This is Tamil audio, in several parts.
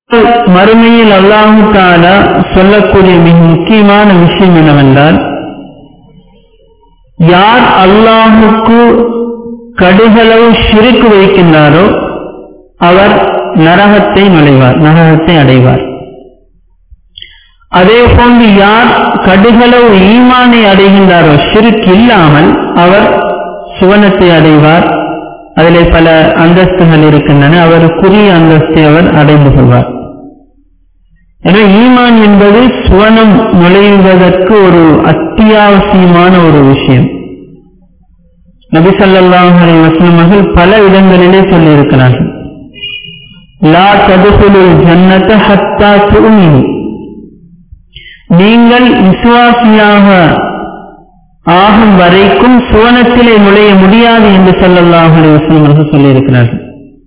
மறுமையில் அல்லாஹு தாலா சொல்லக்கூடிய மிக முக்கியமான விஷயம் என்னவென்றால் யார் அல்லாஹுக்கு கடுகளவு ஷிருக்கு வைக்கின்றாரோ அவர் நரகத்தை நுழைவார் நரகத்தை அடைவார் அதே போன்று யார் கடுகளவு ஈமானை அடைகின்றாரோ ஷிருக்கு இல்லாமல் அவர் சுவனத்தை அடைவார் அதிலே பல அந்தஸ்துகள் இருக்கின்றன அவருக்குரிய அந்தஸ்தை அவர் அடைந்து கொள்வார் எனவே ஈமான் என்பது சுவனம் நுழைவதற்கு ஒரு அத்தியாவசியமான ஒரு விஷயம் நபி ஸல்லல்லாஹு அலைஹி வஸல்லம் அவர்கள் பல இடங்களிலே சொல்லியிருக்கிறார்கள் லா ததுகுலுல் ஜன்னத ஹத்தா துமினு நீங்கள் விசுவாசியாக ஆகும் வரைக்கும் சுவனத்திலே நுழைய முடியாது என்று ஸல்லல்லாஹு அலைஹி வஸல்லம் அவர்கள் சொல்லியிருக்கிறார்கள்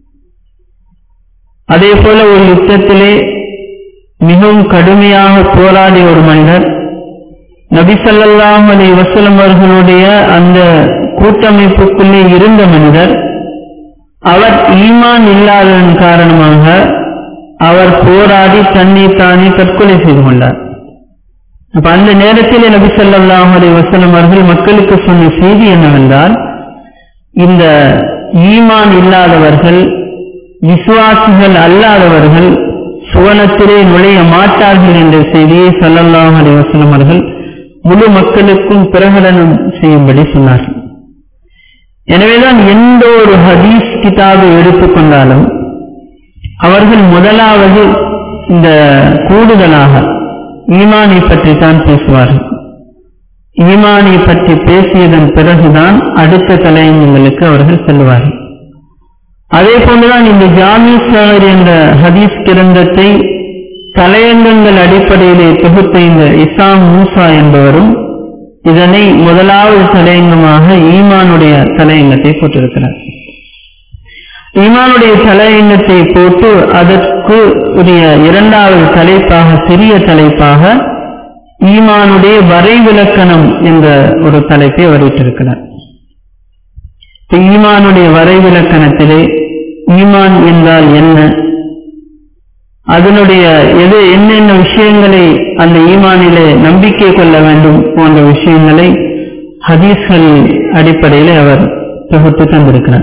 அதே போல ஒரு யுத்தத்திலே மிகவும் கடுமையாக போராடிய ஒரு மனிதர் நபி ஸல்லல்லாஹு அலைஹி வஸல்லம் அவர்களுடைய அந்த கூட்டமைப்புக்குள்ளே இருந்த மனிதர் அவர் ஈமான் இல்லாததன் காரணமாக அவர் போராடி தன்னை தானே தற்கொலை செய்து கொண்டார் அப்ப அந்த நேரத்தில் நபி ஸல்லல்லாஹு அலைஹி வஸல்லம் அவர்கள் மக்களுக்கு சொன்ன செய்தி என்னவென்றால் இந்த ஈமான் இல்லாதவர்கள் விசுவாசிகள் அல்லாதவர்கள் சுவனத்திலே நுழைய மாட்டார்கள் என்ற செய்தியை ஸல்லல்லாஹு அலைஹி வஸல்லம் அவர்கள் முழு மக்களுக்கும் பிரகடனம் செய்யும்படி சொன்னார்கள் எனவேதான் எந்த ஒரு ஹதீஸ் கிதாபை எடுத்துக்கொண்டாலும் அவர்கள் முதலாவது இந்த கூடுதலாக ஈமானை பற்றி தான் பேசுவார்கள் ஈமானை பற்றி பேசியதன் பிறகுதான் அடுத்த தலையங்கங்களுக்கு அவர்கள் செல்வார்கள் அதே போன்றுதான் இந்த ஜாமி சாகர் என்ற ஹதீஸ் கிரந்தத்தை தலையங்கங்கள் அடிப்படையிலே தொகுத்த இந்த இசாம் மூசா என்பவரும் இதனை முதலாவது தலையங்கமாக ஈமானுடைய தலையங்கத்தை போட்டிருக்கிறார் ஈமானுடைய தலையங்கத்தை போட்டு அதற்கு உரிய இரண்டாவது தலைப்பாக சிறிய தலைப்பாக ஈமானுடைய வரைவிலக்கணம் என்ற ஒரு தலைப்பை அவர் விட்டிருக்கிறார் ஈமானுடைய வரைவிலக்கணத்திலே ஈமான் என்றால் என்ன அதனுடைய எது என்னென்ன விஷயங்களை அந்த ஈமானிலே நம்பிக்கை கொள்ள வேண்டும் போன்ற விஷயங்களை ஹதீஸ்கள் அடிப்படையில் அவர் தொகுத்து தந்திருக்கிறார்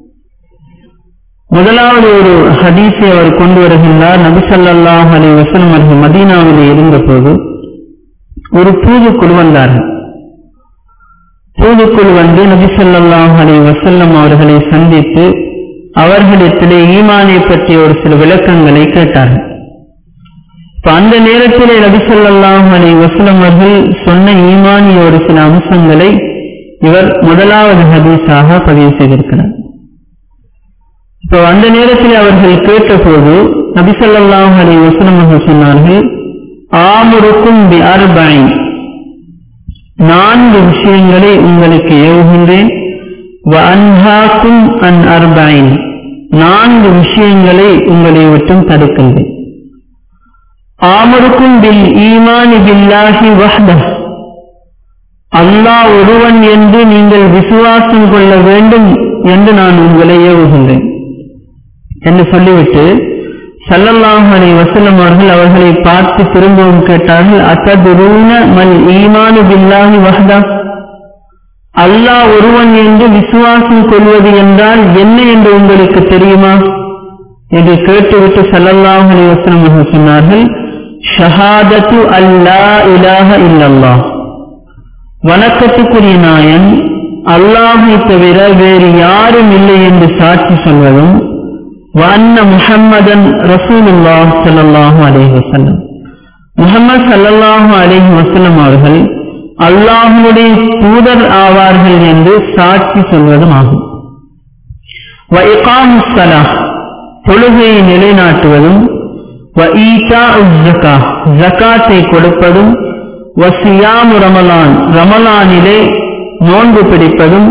முதலாவது ஒரு ஹதீஸை அவர் கொண்டு வருகின்றார் நபிசல்லாஹ் அலி வசலம் அவர்கள் மதீனாவில் இருந்தபோது ஒரு தூதுக்குழு வந்தார்கள் தூதுக்குழு வந்து நபிசல்லாஹ் அலி வசல்லம் அவர்களை சந்தித்து அவர்களிடத்திலே ஈமானை பற்றிய ஒரு சில விளக்கங்களை கேட்டார்கள் இப்ப அந்த நேரத்திலே நபிசல்லாஹ் அலி வசலம் அவர்கள் சொன்ன ஈமானிய ஒரு சில அம்சங்களை இவர் முதலாவது ஹதீஸாக பதிவு செய்திருக்கிறார் இப்போ அந்த நேரத்தில் அவர்கள் கேட்டபோது நபிசல்லாஹ் அலி வசலம் அவர்கள் சொன்னார்கள் ஆமுருக்கும் பி அர்பைன் நான்கு விஷயங்களை உங்களுக்கு ஏவுகின்றேன் அன்ஹாக்கும் அன் அர்பைன் நான்கு விஷயங்களை உங்களை விட்டும் தடுக்கின்றேன் ஆமருக்கும் பில் ஈமானி பில்லாஹி வஹ்த அல்லாஹ் ஒருவன் என்று நீங்கள் விசுவாசம் கொள்ள வேண்டும் என்று நான் உங்களை ஏவுகின்றேன் என்று சொல்லிவிட்டு சல்லல்லாஹு அலை வசல்லம் அவர்கள் அவர்களை பார்த்து திரும்பவும் கேட்டார்கள் அத்ததுரூன மல் ஈமானு பில்லாஹி வஹ்தா அல்லாஹ் ஒருவன் என்று விசுவாசம் கொள்வது என்றால் என்ன என்று உங்களுக்கு தெரியுமா என்று கேட்டுவிட்டு சல்லல்லாஹு அலைஹி வஸல்லம் அவர்கள் சொன்னார்கள் ஷஹாதத்து அல்லா இலாஹ இல்லல்லாஹ் வணக்கத்துக்குரிய நாயன் அல்லாஹை தவிர வேறு யாரும் இல்லை என்று சாட்சி சொல்வதும் வண்ண முஹம்மதன் ரசூலுல்லாஹ் ஸல்லல்லாஹு அலைஹி வஸல்லம் முஹம்மது ஸல்லல்லாஹு அலைஹி வஸல்லம் அவர்கள் அல்லாஹுடைய தூதர் ஆவார்கள் என்று சாட்சி சொல்வதும் ஆகும் தொழுகையை நிலைநாட்டுவதும் ஜக்காத்தை கொடுப்பதும் வசியாமு ரமலான் ரமலானிலே நோன்பு பிடிப்பதும்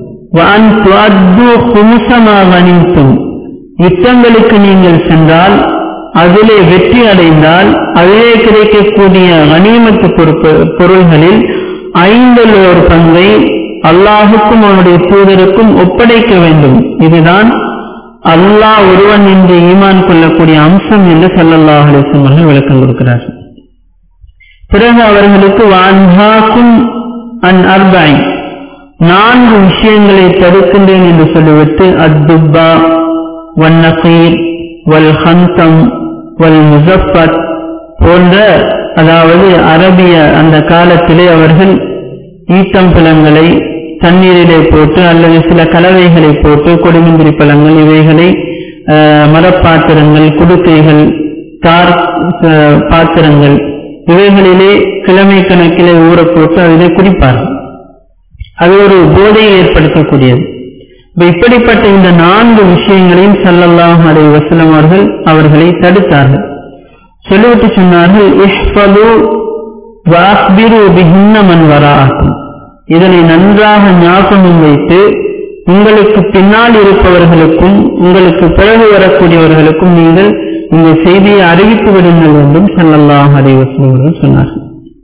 யுத்தங்களுக்கு நீங்கள் சென்றால் அதிலே வெற்றி அடைந்தால் அதிலே கிடைக்கக்கூடிய கனிமத்து பொறுப்பு பொருள்களில் ஐந்தில் ஒரு பங்கை அல்லாஹுக்கும் அவனுடைய தூதருக்கும் ஒப்படைக்க வேண்டும் இதுதான் அல்லாஹ் ஒருவன் என்று ஈமான் கொள்ளக்கூடிய அம்சம் என்று சல்லல்லாஹ் அலிஸ்லம் அவர்கள் விளக்கம் கொடுக்கிறார்கள் பிறகு அவர்களுக்கு வான்ஹாக்கும் அன் அர்பாய் நான்கு விஷயங்களை தடுக்கின்றேன் என்று சொல்லிவிட்டு அத்துப்பா வன்னகீர் வல் ஹந்தம் வல் முசஃபத் போன்ற அதாவது அரபிய அந்த காலத்திலே அவர்கள் ஈத்தம்பழங்களை தண்ணீரிலே போட்டு அல்லது சில கலவைகளை போட்டு கொடுமிந்திரி பழங்கள் இவைகளை மரப்பாத்திரங்கள் குடுக்கைகள் தார் பாத்திரங்கள் இவைகளிலே கிழமை கணக்கிலே ஊற போட்டு அதிலே குடிப்பார்கள் அது ஒரு போதையை ஏற்படுத்தக்கூடியது இப்படிப்பட்ட இந்த நான்கு விஷயங்களையும் சல்லல்லாஹ் அலை வசலம் அவர்கள் அவர்களை தடுத்தார்கள் சொல்லிவிட்டு சொன்னார்கள் இஹ்பது வாஸ்பிரு பிஹின்ன மன் வராக்கும் இதனை நன்றாக ஞாபகம் வைத்து உங்களுக்கு பின்னால் இருப்பவர்களுக்கும் உங்களுக்கு பிறகு வரக்கூடியவர்களுக்கும் நீங்கள் இந்த செய்தியை அறிவித்து விடுங்கள் என்றும் சல்லல்லாஹ் அலை வசலம் அவர்கள் சொன்னார்கள்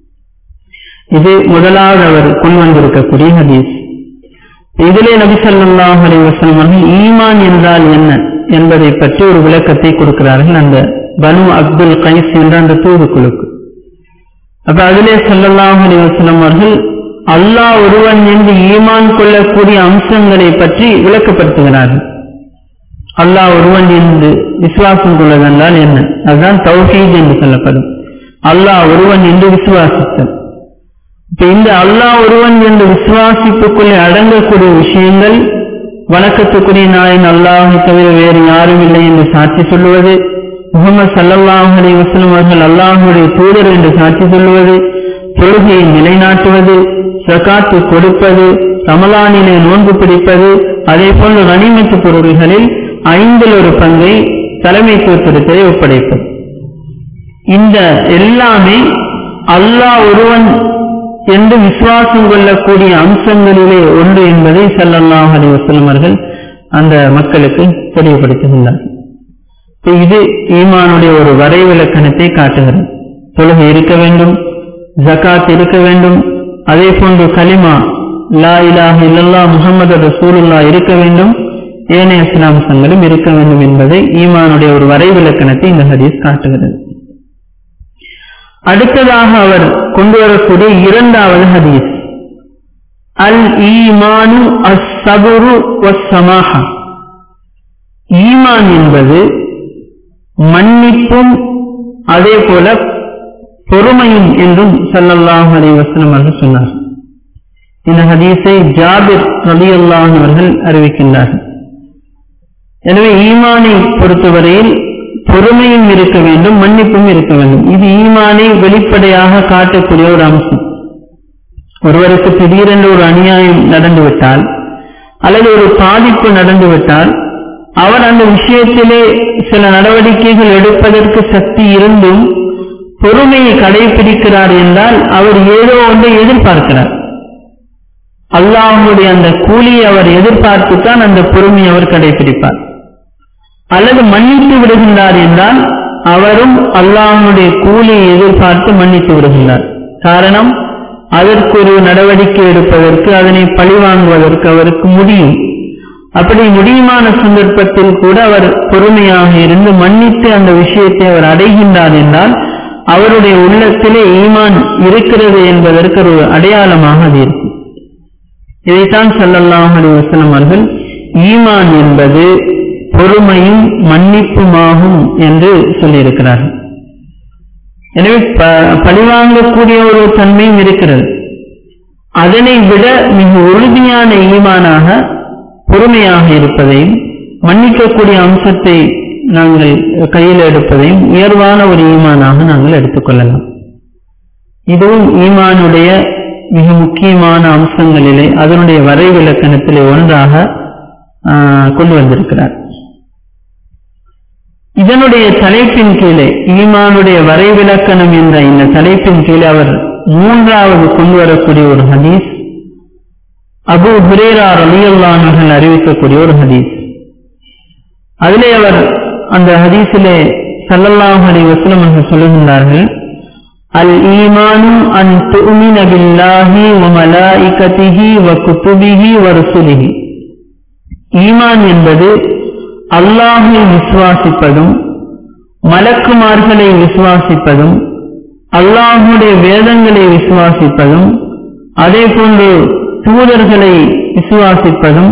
இது முதலாவது அவர் கொண்டு ஹதீஸ் இதிலே நபி சல்லாஹ் அலி வசலம் அவர்கள் ஈமான் என்றால் என்ன என்பதை பற்றி ஒரு விளக்கத்தை கொடுக்கிறார்கள் அந்த பனு அப்துல் கைஸ் என்ற அந்த தூதுக்குழுக்கு அப்ப அதிலே சல்லல்லாஹ் அலி வசலம் அவர்கள் அல்லாஹ் ஒருவன் என்று ஈமான் கொள்ளக்கூடிய அம்சங்களை பற்றி விளக்கப்படுத்துகிறார்கள் அல்லாஹ் ஒருவன் என்று விசுவாசம் கொள்வதென்றால் என்ன அதுதான் தௌஹீத் என்று சொல்லப்படும் அல்லாஹ் ஒருவன் என்று விசுவாசித்தல் இப்ப இந்த அல்லாஹ் ஒருவன் என்ற விசுவாசிப்புக்குள்ளே அடங்கக்கூடிய விஷயங்கள் வணக்கத்துக்குரிய நாயன் அல்லாஹை தவிர வேறு யாரும் இல்லை என்று சாட்சி சொல்லுவது முகமது சல்லல்லாஹ் அலி வசலம் அவர்கள் அல்லாஹுடைய தூதர் என்று சாட்சி சொல்லுவது தொழுகையை நிலைநாட்டுவது சகாத்து கொடுப்பது ரமலானிலே நோன்பு பிடிப்பது அதே போன்ற கனிமத்து பொருள்களில் ஐந்தில் ஒரு பங்கை தலைமைத்துவத்திடத்தை ஒப்படைப்பது இந்த எல்லாமே அல்லாஹ் ஒருவன் என்று விசுவாசம் கொள்ளக்கூடிய அம்சங்களிலே ஒன்று என்பதை சல்லல்லாஹ் அலி வசலம் அவர்கள் அந்த மக்களுக்கு தெளிவுபடுத்துகின்றார் இது ஈமானுடைய ஒரு வரைவிலக்கணத்தை காட்டுகிறது தொழுகை இருக்க வேண்டும் ஜகாத் இருக்க வேண்டும் அதே போன்று கலிமா லா இலாஹ இல்லல்லா முகமது ரசூலுல்லா இருக்க வேண்டும் ஏனைய சிலாம்சங்களும் இருக்க வேண்டும் என்பதை ஈமானுடைய ஒரு வரைவிலக்கணத்தை இந்த ஹதீஸ் காட்டுகிறது அடுத்ததாக அவர் கொண்டு வரக்கூடிய இரண்டாவது ஹதீஸ் அல் ஈமானு அஸ்ஸபுரு வஸ்ஸமாஹா ஈமான் என்பது மன்னிப்பும் அதே போல பொறுமையும் என்றும் சல்லல்லாஹு அலைஹி வஸல்லம் அவர்கள் சொன்னார் இந்த ஹதீஸை ஜாபிர் ரலியல்லாஹு அவர்கள் அறிவிக்கின்றார்கள் எனவே ஈமானை பொறுத்தவரையில் பொறுமையும் இருக்க வேண்டும் மன்னிப்பும் இருக்க வேண்டும் இது ஈமானை வெளிப்படையாக காட்டக்கூடிய ஒரு அம்சம் ஒருவருக்கு திடீரென்று ஒரு அநியாயம் நடந்துவிட்டால் அல்லது ஒரு பாதிப்பு நடந்துவிட்டால் அவர் அந்த விஷயத்திலே சில நடவடிக்கைகள் எடுப்பதற்கு சக்தி இருந்தும் பொறுமையை கடைபிடிக்கிறார் என்றால் அவர் ஏதோ ஒன்றை எதிர்பார்க்கிறார் அல்லாஹுடைய அந்த கூலியை அவர் எதிர்பார்த்து தான் அந்த பொறுமையை அவர் கடைபிடிப்பார் அல்லது மன்னித்து விடுகின்றார் என்றால் அவரும் அல்லாஹனுடைய கூலியை எதிர்பார்த்து மன்னித்து விடுகின்றார் காரணம் அதற்கு ஒரு நடவடிக்கை எடுப்பதற்கு அதனை பழிவாங்குவதற்கு அவருக்கு முடியும் அப்படி முடியுமான சந்தர்ப்பத்தில் கூட அவர் பொறுமையாக இருந்து மன்னித்து அந்த விஷயத்தை அவர் அடைகின்றார் என்றால் அவருடைய உள்ளத்திலே ஈமான் இருக்கிறது என்பதற்கு ஒரு அடையாளமாக அது இருக்கும் இதைத்தான் சல்லல்லாஹ் அலி வசலம் அவர்கள் ஈமான் என்பது பொறுமையும் மன்னிப்புமாகும் என்று சொல்லியிருக்கிறார்கள் எனவே பழிவாங்கக்கூடிய ஒரு தன்மையும் இருக்கிறது அதனை விட மிக உறுதியான ஈமானாக பொறுமையாக இருப்பதையும் மன்னிக்கக்கூடிய அம்சத்தை நாங்கள் கையில் எடுப்பதையும் உயர்வான ஒரு ஈமானாக நாங்கள் எடுத்துக்கொள்ளலாம் இதுவும் ஈமானுடைய மிக முக்கியமான அம்சங்களிலே அதனுடைய வரைவிலக்கணத்திலே ஒன்றாக கொண்டு வந்திருக்கிறார் இதனுடைய தலைப்பின் கீழே ஈமானுடைய வரைவிலக்கணம் என்ற இந்த தலைப்பின் கீழே அவர் மூன்றாவது கொண்டு வரக்கூடிய ஒரு ஹதீஸ் அபு ஹுரேரார் அலியல்லானர்கள் அறிவிக்கக்கூடிய ஒரு ஹதீஸ் அதிலே அவர் அந்த ஹதீஸிலே சல்லல்லாஹ் அலி வசலம் என்று சொல்லுகின்றார்கள் அல் ஈமானு அன் துமின பில்லாஹி வ மலாயிகதிஹி வ குத்துபிஹி வ ருசுலிஹி ஈமான் என்பது அல்லாஹை விசுவாசிப்பதும் மலக்குமார்களை விசுவாசிப்பதும் அல்லாஹுடைய வேதங்களை விசுவாசிப்பதும் அதே போன்று தூதர்களை விசுவாசிப்பதும்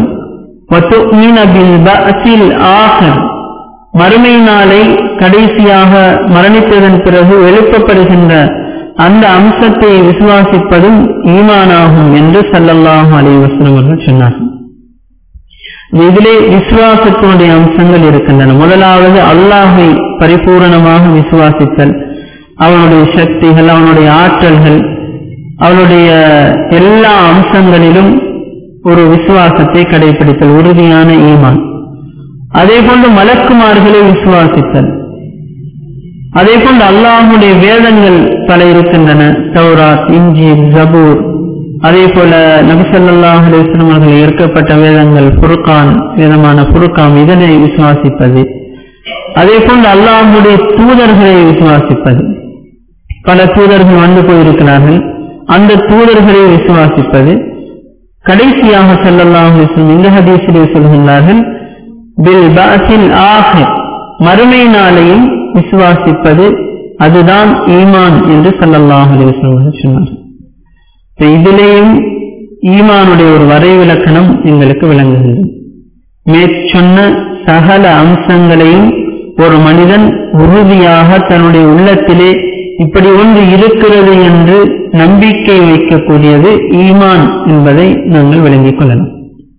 ஆகர் மறுமை நாளை கடைசியாக மரணித்ததன் பிறகு எழுப்பப்படுகின்ற அந்த அம்சத்தை விசுவாசிப்பதும் ஈமானாகும் என்று சல்லல்லாஹு அலைவசனம் அவர்கள் சொன்னார்கள் இதிலே விசுவாசத்தினுடைய அம்சங்கள் இருக்கின்றன முதலாவது அல்லாஹை பரிபூரணமாக விசுவாசித்தல் அவனுடைய சக்திகள் அவனுடைய ஆற்றல்கள் அவனுடைய எல்லா அம்சங்களிலும் ஒரு விசுவாசத்தை கடைபிடித்தல் உறுதியான ஈமான் அதே போன்று மலக்குமார்களை விசுவாசித்தல் அதே போன்று அல்லாஹுடைய வேதங்கள் பல இருக்கின்றன தௌராத் இஞ்சி ஜபூர் அதே போல நபிசல்லாஹ் அலிஸ்லம் அவர்கள் ஏற்கப்பட்ட வேதங்கள் புருக்கான் வேதமான புருக்காம் இதனை விசுவாசிப்பது அதே போன்று அல்லாஹுடைய தூதர்களை விசுவாசிப்பது பல தூதர்கள் வந்து போயிருக்கிறார்கள் அந்த தூதர்களை விசுவாசிப்பது கடைசியாக செல்லல்லாம் இந்த ஹதீஸிலே சொல்கின்றார்கள் பில் பாசில் ஆஹிர் மறுமை நாளையும் விசுவாசிப்பது அதுதான் ஈமான் என்று சல்லல்லாஹ் அலிவசம் சொன்னார் இதிலேயும் ஈமானுடைய ஒரு வரைவிலக்கணம் எங்களுக்கு விளங்குகிறது மேற்சொன்ன சகல அம்சங்களையும் ஒரு மனிதன் உறுதியாக தன்னுடைய உள்ளத்திலே இப்படி ஒன்று இருக்கிறது என்று நம்பிக்கை வைக்கக்கூடியது ஈமான் என்பதை நாங்கள் விளங்கிக் கொள்ளலாம்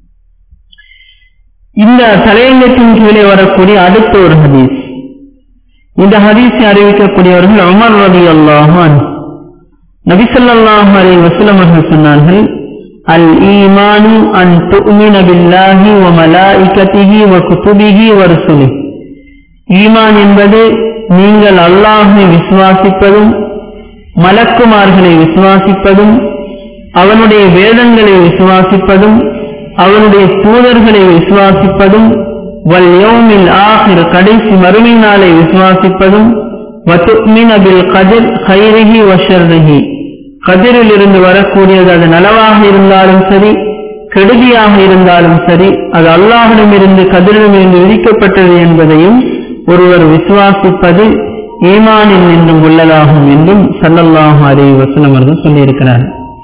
இந்த தலையங்கத்தின் கீழே வரக்கூடிய அடுத்த ஒரு ஹதீஸ் இந்த ஹதீஸை அறிவிக்கக்கூடியவர்கள் அமர் ரதி அல்லாஹான் நபிசல்லாஹு அலி வசலம் அவர்கள் சொன்னார்கள் அல் ஈமானு அன் துமின பில்லாஹி வ மலாஇகதிஹி வ குதுபிஹி வ ருசுலிஹி ஈமான் என்பது நீங்கள் அல்லாஹை விசுவாசிப்பதும் மலக்குமார்களை விசுவாசிப்பதும் அவனுடைய வேதங்களை விசுவாசிப்பதும் அவனுடைய தூதர்களை விசுவாசிப்பதும் வல் யோமில் ஆகிர் கடைசி மறுமை நாளை விசுவாசிப்பதும் வத்துமின பில் கதிர் ஹைரிஹி வஷர்ரிஹி கதிரில் இருந்து வரக்கூடியது அது நலவாக இருந்தாலும் சரி கெடுதியாக இருந்தாலும் சரி அது அல்லாஹிடமிருந்து கதிரிடமிருந்து விதிக்கப்பட்டது என்பதையும் ஒருவர் விசுவாசிப்பது ஈமானில் என்றும் உள்ளதாகும் என்றும் சல்லல்லாஹு அலி வசலம் அவர்கள் சொல்லியிருக்கிறார்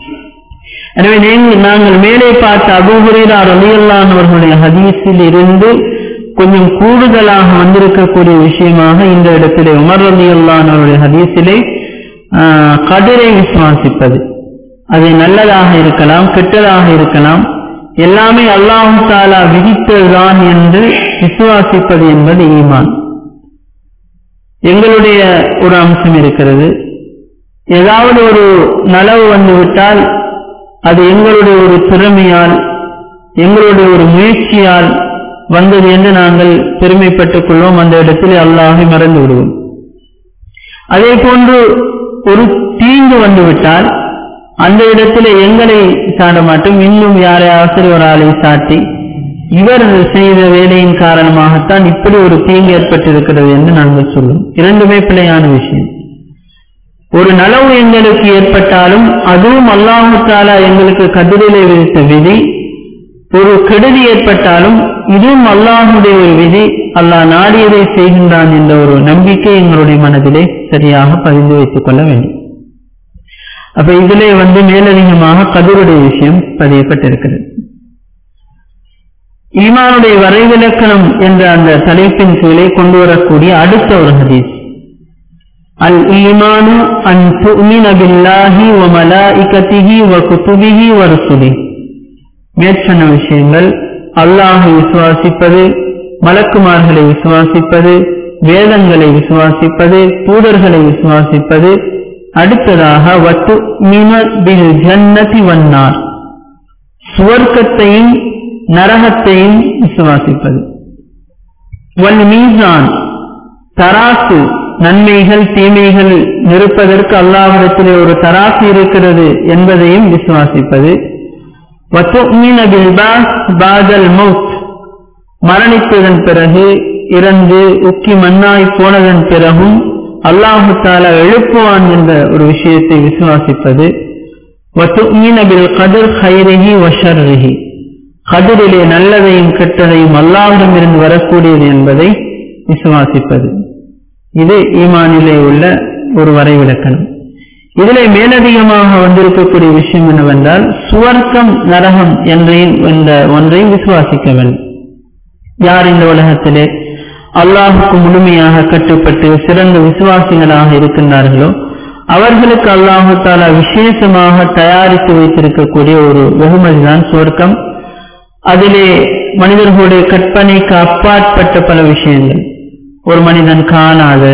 எனவே நாங்கள் மேலே பார்த்த அபூஹுரீரா ரலியல்லான் அவர்களுடைய ஹதீஸில் இருந்து கொஞ்சம் கூடுதலாக வந்திருக்கக்கூடிய விஷயமாக இந்த இடத்திலே உமர் ரலியல்லான் அவருடைய ஹதீஸிலே கதிரை விசுவாசிப்பது அது நல்லதாக இருக்கலாம் கெட்டதாக இருக்கலாம் எல்லாமே அல்லாஹு தாலா விதித்ததுதான் என்று விசுவாசிப்பது என்பது ஈமான் எங்களுடைய ஒரு அம்சம் இருக்கிறது ஏதாவது ஒரு நலவு வந்துவிட்டால் அது எங்களுடைய ஒரு திறமையால் எங்களுடைய ஒரு முயற்சியால் வந்தது என்று நாங்கள் பெருமைப்பட்டுக் கொள்வோம் அந்த இடத்திலே அல்லாஹை மறந்து விடுவோம் அதே போன்று ஒரு தீங்கு வந்துவிட்டால் அந்த இடத்திலே எங்களை சாட மாட்டோம் இன்னும் யாரையாவது ஒரு ஆளை சாட்டி இவர் செய்த வேலையின் காரணமாகத்தான் இப்படி ஒரு தீங்கு ஏற்பட்டிருக்கிறது என்று நாங்கள் சொல்லும் இரண்டுமே பிழையான விஷயம் ஒரு நலவு எங்களுக்கு ஏற்பட்டாலும் அதுவும் அல்லாஹு தாலா எங்களுக்கு கதிரிலே விதித்த விதி ஒரு கெடுதி ஏற்பட்டாலும் இதுவும் அல்லாஹுடைய ஒரு விதி அல்லாஹ் நாடியதை செய்கின்றான் என்ற ஒரு நம்பிக்கை எங்களுடைய மனதிலே சரியாக பதிந்து வைத்துக் கொள்ள வேண்டும் அப்ப இதிலே வந்து மேலதிகமாக கதிருடைய விஷயம் பதியப்பட்டிருக்கிறது ஈமானுடைய வரைவிலக்கணம் என்ற அந்த தலைப்பின் கீழே கொண்டு வரக்கூடிய அடுத்த ஒரு ஹதீஸ் அல் ஈமானு அன் துமின பில்லாஹி வ மலாஇகதிஹி வ குதுபிஹி வ ருசுலிஹி மேற்சொன்ன விஷயங்கள் அல்லாஹை விசுவாசிப்பது மலக்குமார்களை விசுவாசிப்பது வேதங்களை விசுவாசிப்பது தூதர்களை விசுவாசிப்பது அடுத்ததாக வத்து மின பில் ஜன்னதி வன்னார் சுவர்க்கத்தையும் நரகத்தையும் விசுவாசிப்பது வல் மீசான் தராசு நன்மைகள் தீமைகள் நிற்பதற்கு அல்லாஹிடத்திலே ஒரு தராசு இருக்கிறது என்பதையும் விசுவாசிப்பது பாதல் மவுத் மரணித்ததன் பிறகு இறந்து உக்கி மண்ணாய் போனதன் பிறகும் அல்லாஹு தாலா எழுப்புவான் என்ற ஒரு விஷயத்தை விசுவாசிப்பது கதிர் ஹைரிஹி வஷர்ரிஹி கதிரிலே நல்லதையும் கெட்டதையும் அல்லாஹிடமிருந்து வரக்கூடியது என்பதை விசுவாசிப்பது இது ஈமானிலே உள்ள ஒரு வரைவிலக்கணம் இதிலே மேலதிகமாக வந்திருக்கக்கூடிய விஷயம் என்னவென்றால் சுவர்க்கம் நரகம் என்ற ஒன்றை விசுவாசிக்க வேண்டும் யார் இந்த உலகத்திலே அல்லாஹுக்கு முழுமையாக கட்டுப்பட்டு சிறந்த விசுவாசிகளாக இருக்கின்றார்களோ அவர்களுக்கு அல்லாஹு தாலா விசேஷமாக தயாரித்து வைத்திருக்கக்கூடிய ஒரு வெகுமதிதான் சுவர்க்கம் அதிலே மனிதர்களுடைய கற்பனைக்கு அப்பாற்பட்ட பல விஷயங்கள் ஒரு மனிதன் காணாத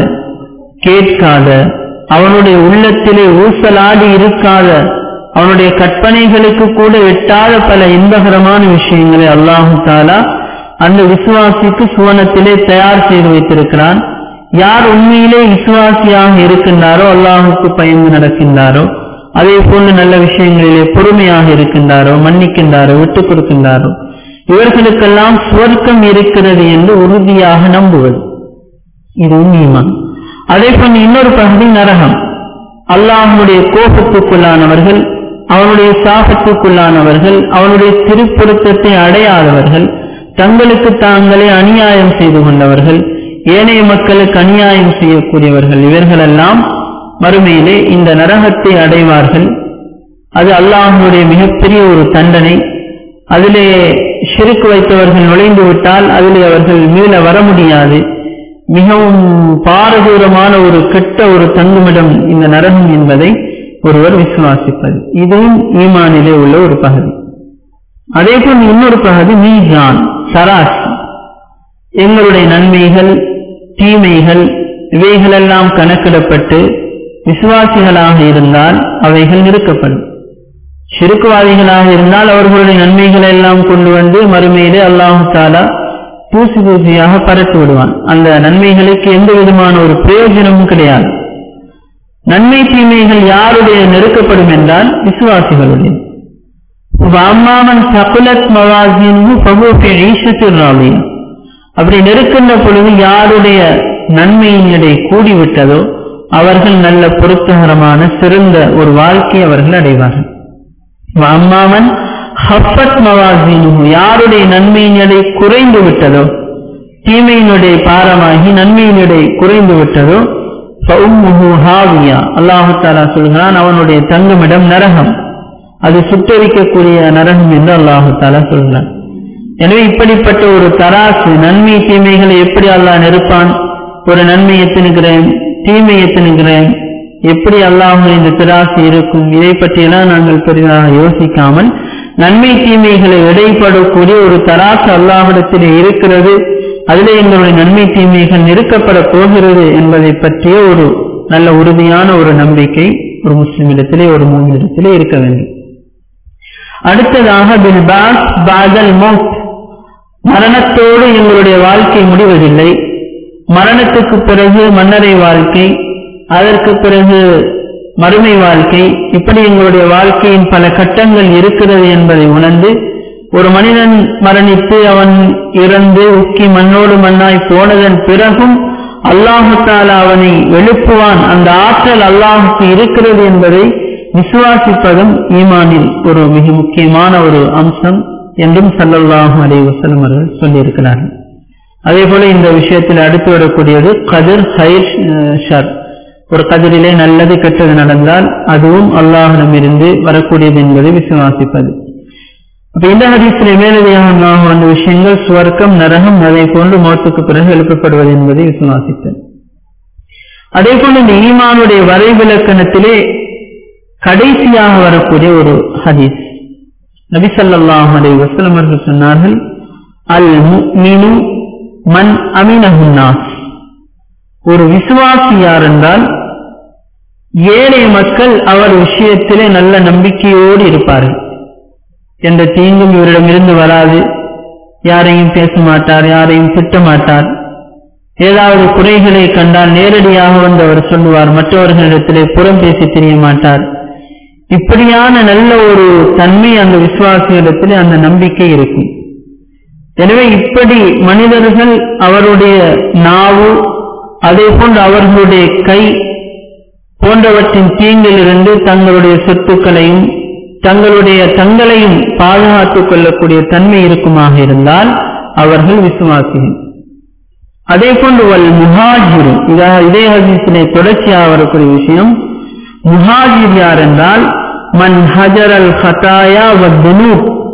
கேட்காத அவனுடைய உள்ளத்திலே ஊசலாடி இருக்காத அவனுடைய கற்பனைகளுக்கு கூட எட்டாத பல இன்பகரமான விஷயங்களை அல்லாஹு தாலா அந்த விசுவாசிக்கு சுவனத்திலே தயார் செய்து வைத்திருக்கிறான் யார் உண்மையிலே விசுவாசியாக இருக்கின்றாரோ அல்லாஹுக்கு பயந்து நடக்கின்றாரோ அதே போன்று நல்ல விஷயங்களிலே பொறுமையாக இருக்கின்றாரோ மன்னிக்கின்றாரோ விட்டுக் கொடுக்கின்றாரோ இவர்களுக்கெல்லாம் சுவர்க்கம் இருக்கிறது என்று உறுதியாக நம்புவது இது உண்மையுமான் அதே போன்று இன்னொரு பகுதி நரகம் அல்லாஹனுடைய கோபத்துக்குள்ளானவர்கள் அவனுடைய சாபத்துக்குள்ளானவர்கள் அவனுடைய திருப்பொருத்தத்தை அடையாதவர்கள் தங்களுக்கு தாங்களே அநியாயம் செய்து கொண்டவர்கள் ஏனைய மக்களுக்கு அநியாயம் செய்யக்கூடியவர்கள் இவர்களெல்லாம் மறுமையிலே இந்த நரகத்தை அடைவார்கள் அது அல்லாஹனுடைய மிகப்பெரிய ஒரு தண்டனை அதிலே சிறுக்கு வைத்தவர்கள் நுழைந்து விட்டால் அதிலே அவர்கள் மீள வர முடியாது மிகவும் பாரதூரமான ஒரு கெட்ட ஒரு தங்குமிடம் இந்த நரகம் என்பதை ஒருவர் விசுவாசிப்பது இதுவும் ஈமானிலே உள்ள ஒரு பகுதி அதே போல் இன்னொரு பகுதி மீசான் சராசி எங்களுடைய நன்மைகள் தீமைகள் இவைகளெல்லாம் கணக்கிடப்பட்டு விசுவாசிகளாக இருந்தால் அவைகள் நிறுக்கப்படும் சிறுக்குவாதிகளாக இருந்தால் அவர்களுடைய நன்மைகளை எல்லாம் கொண்டு வந்து மறுமையிலே அல்லாஹு தாலா தூசி தூசியாக பரட்டு விடுவான் அந்த நன்மைகளுக்கு எந்த விதமான ஒரு பிரயோஜனமும் கிடையாது நன்மை தீமைகள் யாருடைய நெருக்கப்படும் என்றால் விசுவாசிகளுடைய அம்மாமன் சகுலத் மவாசின்னு பகுப்பை ஈஷத்தில் ராபியா அப்படி நெருக்கின்ற பொழுது யாருடைய நன்மையின் எடை கூடிவிட்டதோ அவர்கள் நல்ல பொருத்தகரமான சிறந்த ஒரு வாழ்க்கை அவர்கள் அடைவார்கள் அம்மாமன் ஹப்பத் மவாசினு யாருடைய நன்மையின் எடை குறைந்து விட்டதோ தீமையினுடைய பாரமாகி நன்மையின் எடை குறைந்து விட்டதோ ஹாவியா அல்லாஹு தாலா சொல்கிறான் அவனுடைய தங்குமிடம் நரகம் அது சுட்டரிக்கக்கூடிய நரகம் என்று அல்லாஹு தாலா சொல்கிறான் எனவே இப்படிப்பட்ட ஒரு தராசு நன்மை தீமைகளை எப்படி அல்லாஹ் நெருப்பான் ஒரு நன்மை எத்தனுகிறேன் தீமை எத்தனுகிறேன் எப்படி அல்லாஹ் இந்த திராசு இருக்கும் இதை பற்றியெல்லாம் நாங்கள் பெரிதாக யோசிக்காமல் நன்மை தீமைகளை இடைப்படக்கூடிய ஒரு தராசு அல்லாஹிடத்திலே இருக்கிறது அதிலே எங்களுடைய நன்மை தீமைகள் நெருக்கப்பட போகிறது என்பதை பற்றிய ஒரு நல்ல உறுதியான ஒரு நம்பிக்கை ஒரு முஸ்லிமிடத்திலே ஒரு மூமிடத்திலே இருக்க வேண்டும் அடுத்ததாக பில் பாஸ் பாதல் மௌத் மரணத்தோடு எங்களுடைய வாழ்க்கை முடிவதில்லை மரணத்துக்கு பிறகு மன்னரை வாழ்க்கை அதற்கு பிறகு மறுமை வாழ்க்கை இப்படி எங்களுடைய வாழ்க்கையின் பல கட்டங்கள் இருக்கிறது என்பதை உணர்ந்து ஒரு மனிதன் மரணித்து அவன் இறந்து உக்கி மண்ணோடு மண்ணாய் போனதன் பிறகும் அல்லாஹு தாலா அவனை எழுப்புவான் அந்த ஆற்றல் அல்லாஹுக்கு இருக்கிறது என்பதை விசுவாசிப்பதும் ஈமானில் ஒரு மிக முக்கியமான ஒரு அம்சம் என்றும் சல்லல்லாஹு அலி வசலம் அவர்கள் சொல்லியிருக்கிறார்கள் அதே போல இந்த விஷயத்தில் அடுத்து வரக்கூடியது கதிர் ஹைர் ஷர் ஒரு கதிரிலே நல்லது கெட்டது நடந்தால் அதுவும் அல்லாஹிடமிருந்து வரக்கூடியது என்பதை விசுவாசிப்பது அப்ப இந்த ஹதீஸிலே மேலதிகமாக வந்த விஷயங்கள் சுவர்க்கம் நரகம் அதை போன்று மோத்துக்கு பிறகு எழுப்பப்படுவது என்பதை விசுவாசித்தது அதே போல இந்த ஈமானுடைய வரைவிலக்கணத்திலே கடைசியாக வரக்கூடிய ஒரு ஹதீஸ் நபிசல்லாஹ் அலை வசலம் அவர்கள் சொன்னார்கள் அல் மீனு மன் அமினஹுன்னாஸ் ஒரு விசுவாசி யார் என்றால் ஏழை மக்கள் அவர் விஷயத்திலே நல்ல நம்பிக்கையோடு இருப்பார்கள் எந்த தீங்கும் இவரிடமிருந்து வராது யாரையும் பேச மாட்டார் யாரையும் திட்ட மாட்டார் ஏதாவது குறைகளை கண்டால் நேரடியாக வந்து அவர் சொல்லுவார் மற்றவர்களிடத்திலே புறம் பேசி தெரிய மாட்டார் இப்படியான நல்ல ஒரு தன்மை அந்த விசுவாசிகளிடத்திலே அந்த நம்பிக்கை இருக்கும் எனவே இப்படி மனிதர்கள் அவருடைய நாவு அதே போன்று அவர்களுடைய கை போன்றவற்றின் தீங்கிலிருந்து தங்களுடைய சொத்துக்களையும் தங்களுடைய தங்களையும் பாதுகாத்துக் கொள்ளக்கூடிய தன்மை இருக்குமாக இருந்தால் அவர்கள் விசுவாசிகள் அதே போன்று வல் முஹாஜிர் இதே ஹதீஸிலே தொடர்ச்சியாக வரக்கூடிய விஷயம் முஹாஜிர் யார் என்றால் மன் ஹஜர் அல் ஹதாயா வத்துனு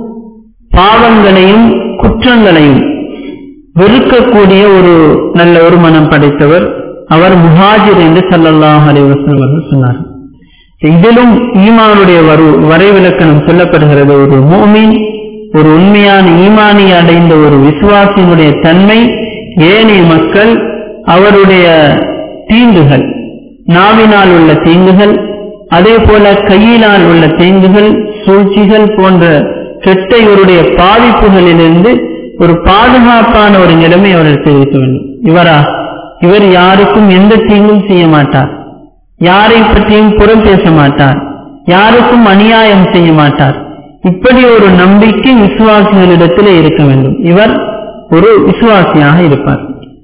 பாவங்களையும் குற்றங்களையும் வெறுக்கக்கூடிய ஒரு நல்ல ஒரு மனம் படைத்தவர் அவர் முஹாஜிர் என்று சல்லல்லாஹ் அலைவசம் அவர்கள் சொன்னார் இதிலும் ஈமானுடைய வரு வரைவிலக்கணம் சொல்லப்படுகிறது ஒரு மோமின் ஒரு உண்மையான ஈமானி அடைந்த ஒரு விசுவாசியினுடைய தன்மை ஏனைய மக்கள் அவருடைய தீங்குகள் நாவினால் உள்ள தீங்குகள் அதே போல கையினால் உள்ள தீங்குகள் சூழ்ச்சிகள் போன்ற கெட்ட இவருடைய பாதிப்புகளிலிருந்து ஒரு பாதுகாப்பான ஒரு நிலைமை அவர்களுக்கு இருக்க வேண்டும் இவரா இவர் யாருக்கும் எந்த தீங்கும் செய்ய மாட்டார் யாரை பற்றியும் புறம் பேச மாட்டார் யாருக்கும் அநியாயம் செய்ய மாட்டார் இப்படி ஒரு நம்பிக்கை விசுவாசிகளிடத்தில் இருக்க வேண்டும் இவர் ஒரு விசுவாசியாக இருப்பார்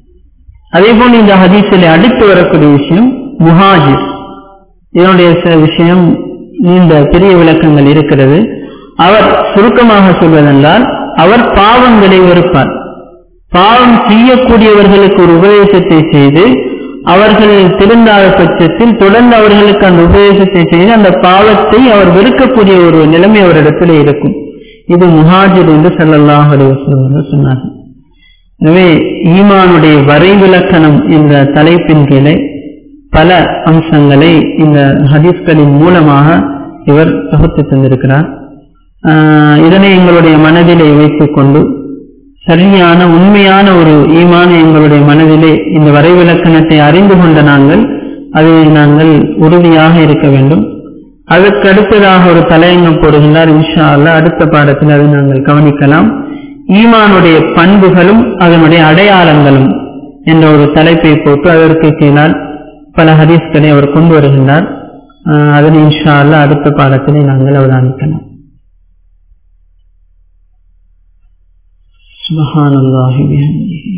அதே போல் இந்த ஹதீஸில் அடுத்து வரக்கூடிய விஷயம் முஹாஜிர் இதனுடைய விஷயம் நீண்ட பெரிய விளக்கங்கள் இருக்கிறது அவர் சுருக்கமாக சொல்வதென்றால் அவர் பாவங்களை வெறுப்பார் பாவம் செய்யக்கூடியவர்களுக்கு ஒரு உபதேசத்தை செய்து அவர்கள் திருந்தாத பட்சத்தில் தொடர்ந்து அவர்களுக்கு அந்த உபதேசத்தை செய்து அந்த பாவத்தை அவர் வெறுக்கக்கூடிய ஒரு நிலைமை அவரிடத்தில் இருக்கும் இது முஹாஜிர் என்று சல்லல்லாஹ் அலைவசம் சொன்னார்கள் எனவே ஈமானுடைய வரைவிலக்கணம் என்ற தலைப்பின் கீழே பல அம்சங்களை இந்த ஹதீஸ்களின் மூலமாக இவர் தொகுத்து தந்திருக்கிறார் இதனை எங்களுடைய மனதிலே வைத்துக் கொண்டு சரியான உண்மையான ஒரு ஈமான எங்களுடைய மனதிலே இந்த வரைவிலக்கணத்தை அறிந்து கொண்ட நாங்கள் அதில் நாங்கள் உறுதியாக இருக்க வேண்டும் அதற்கு அடுத்ததாக ஒரு தலையங்கம் போடுகின்றார் இன்ஷா அல்லா அடுத்த பாடத்தில் அதை நாங்கள் கவனிக்கலாம் ஈமானுடைய பண்புகளும் அதனுடைய அடையாளங்களும் என்ற ஒரு தலைப்பை போட்டு அதற்கு கீழால் பல ஹதீஸ்களை அவர் கொண்டு வருகின்றார் அதனை இன்ஷா அல்லா அடுத்த பாடத்திலே நாங்கள் அவதானிக்கலாம் سبحان الله بحمده